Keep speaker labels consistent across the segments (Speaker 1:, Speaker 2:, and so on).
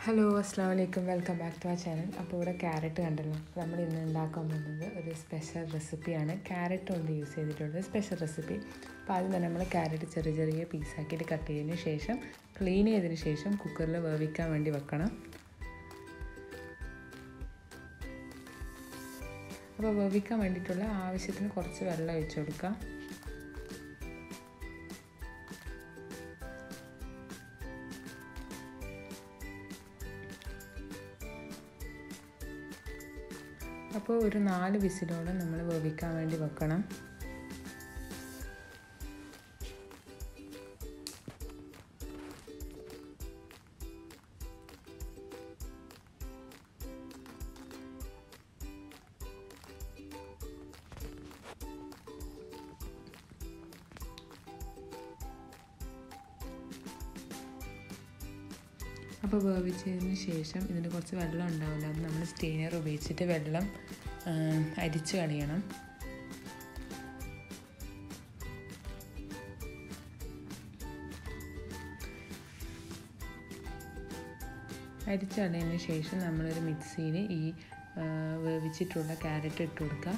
Speaker 1: hello അസ്സാം വലൈക്കും welcome back to ആ ചാനൽ അപ്പോൾ ഇവിടെ ക്യാരറ്റ് കണ്ടല്ലോ അപ്പോൾ നമ്മൾ ഇന്ന് ഉണ്ടാക്കാൻ പോകുന്നത് ഒരു സ്പെഷ്യൽ റെസിപ്പിയാണ് ക്യാരറ്റ് കൊണ്ട് യൂസ് ചെയ്തിട്ടുള്ള സ്പെഷ്യൽ റെസിപ്പി അപ്പോൾ ആദ്യം തന്നെ നമ്മൾ ക്യാരറ്റ് ചെറിയ ചെറിയ പീസാക്കിയിട്ട് കട്ട് ചെയ്തതിന് ശേഷം ക്ലീൻ ചെയ്തതിന് ശേഷം കുക്കറിൽ വേവിക്കാൻ വേണ്ടി വെക്കണം അപ്പോൾ വേവിക്കാൻ വേണ്ടിയിട്ടുള്ള ആവശ്യത്തിന് കുറച്ച് വെള്ളം ഒഴിച്ച് കൊടുക്കാം അപ്പോൾ ഒരു നാല് വിസിലോളം നമ്മൾ വേവിക്കാൻ വേണ്ടി വെക്കണം അപ്പോൾ വേവിച്ചതിന് ശേഷം ഇതിന് കുറച്ച് വെള്ളം ഉണ്ടാവില്ല അത് നമ്മൾ സ്റ്റെയിനർ ഉപയോഗിച്ചിട്ട് വെള്ളം അരിച്ച് കളയണം അരിച്ച് കളഞ്ഞതിന് ശേഷം നമ്മളൊരു മിക്സിയിൽ ഈ വേവിച്ചിട്ടുള്ള ക്യാരറ്റ് ഇട്ട് കൊടുക്കുക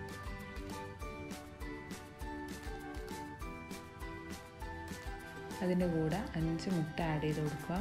Speaker 1: അതിൻ്റെ കൂടെ അഞ്ച് മുട്ട ആഡ് ചെയ്ത് കൊടുക്കുക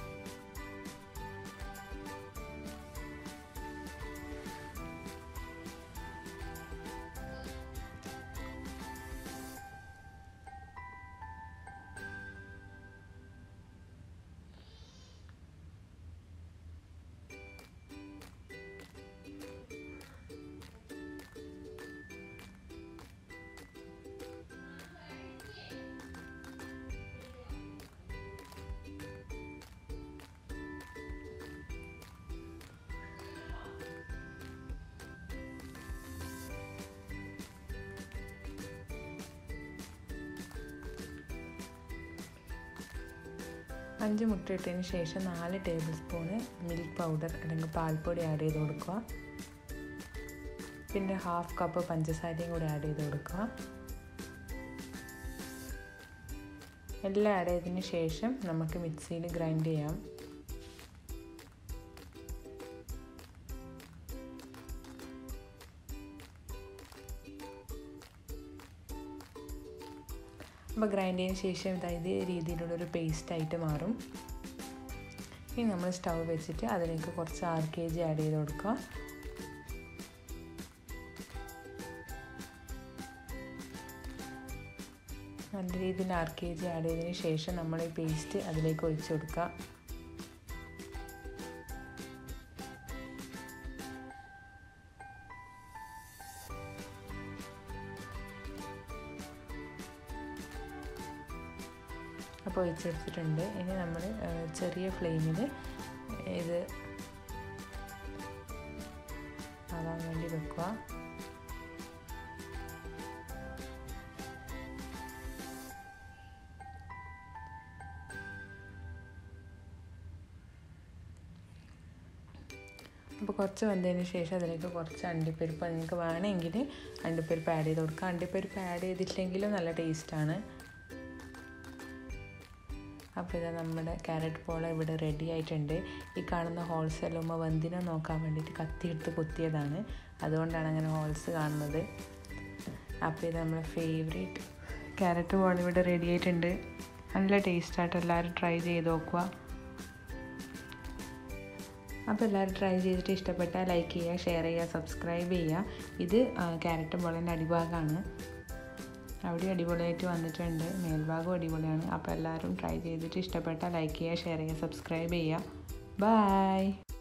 Speaker 1: അഞ്ച് മുട്ട ഇട്ടതിന് ശേഷം നാല് ടേബിൾ സ്പൂണ് മിൽക്ക് പൗഡർ അല്ലെങ്കിൽ പാൽപ്പൊടി ആഡ് ചെയ്ത് കൊടുക്കുക പിന്നെ ഹാഫ് കപ്പ് പഞ്ചസാരയും കൂടി ആഡ് ചെയ്ത് കൊടുക്കുക എല്ലാം ആഡ് ചെയ്തതിന് ശേഷം നമുക്ക് മിക്സിയിൽ ഗ്രൈൻഡ് ചെയ്യാം അപ്പോൾ ഗ്രൈൻഡ് ചെയ്തതിന് ശേഷം ഇതേ രീതിയിലുള്ളൊരു പേസ്റ്റായിട്ട് മാറും ഇനി നമ്മൾ സ്റ്റൗ വെച്ചിട്ട് അതിലേക്ക് കുറച്ച് ആർ കെ ജി ആഡ് ചെയ്ത് കൊടുക്കുക നല്ല രീതിയിൽ ആർ കെ ജി ആഡ് ചെയ്തതിന് ശേഷം നമ്മൾ ഈ പേസ്റ്റ് അതിലേക്ക് ഒഴിച്ചു കൊടുക്കുക അപ്പോൾ ഒഴിച്ചെടുത്തിട്ടുണ്ട് ഇനി നമ്മൾ ചെറിയ ഫ്ലെയിമിൽ ഇത് ആവാൻ വേണ്ടി വെക്കുക അപ്പോൾ കുറച്ച് വന്നതിന് ശേഷം അതിലേക്ക് കുറച്ച് അണ്ടിപ്പരിപ്പ് നിങ്ങൾക്ക് വേണമെങ്കിൽ അണ്ടിപ്പരിപ്പ് ആഡ് ചെയ്ത് കൊടുക്കുക അണ്ടിപ്പരിപ്പ് ആഡ് ചെയ്തിട്ടില്ലെങ്കിലും നല്ല ടേസ്റ്റാണ് അപ്പോൾ ഇത് നമ്മുടെ ക്യാരറ്റ് പോള ഇവിടെ റെഡി ആയിട്ടുണ്ട് ഈ കാണുന്ന ഹോൾസ് എല്ലാം ഉമ്മ വെന്തിനെ നോക്കാൻ വേണ്ടിയിട്ട് കത്തിയെടുത്ത് കുത്തിയതാണ് അതുകൊണ്ടാണ് അങ്ങനെ ഹോൾസ് കാണുന്നത് അപ്പോൾ ഇത് നമ്മുടെ ഫേവറേറ്റ് ക്യാരറ്റ് പോള ഇവിടെ റെഡി ആയിട്ടുണ്ട് നല്ല ടേസ്റ്റായിട്ട് എല്ലാവരും ട്രൈ ചെയ്ത് നോക്കുക അപ്പോൾ എല്ലാവരും ട്രൈ ചെയ്തിട്ട് ഇഷ്ടപ്പെട്ടാൽ ലൈക്ക് ചെയ്യുക ഷെയർ ചെയ്യുക സബ്സ്ക്രൈബ് ചെയ്യുക ഇത് ക്യാരറ്റ് പോളൻ്റെ അടിഭാഗമാണ് അവിടെ അടിപൊളിയായിട്ട് വന്നിട്ടുണ്ട് മേൽഭാഗം അടിപൊളിയാണ് അപ്പോൾ എല്ലാവരും ട്രൈ ചെയ്തിട്ട് ഇഷ്ടപ്പെട്ടാൽ ലൈക്ക് ചെയ്യുക ഷെയർ ചെയ്യുക സബ്സ്ക്രൈബ് ചെയ്യുക ബായ്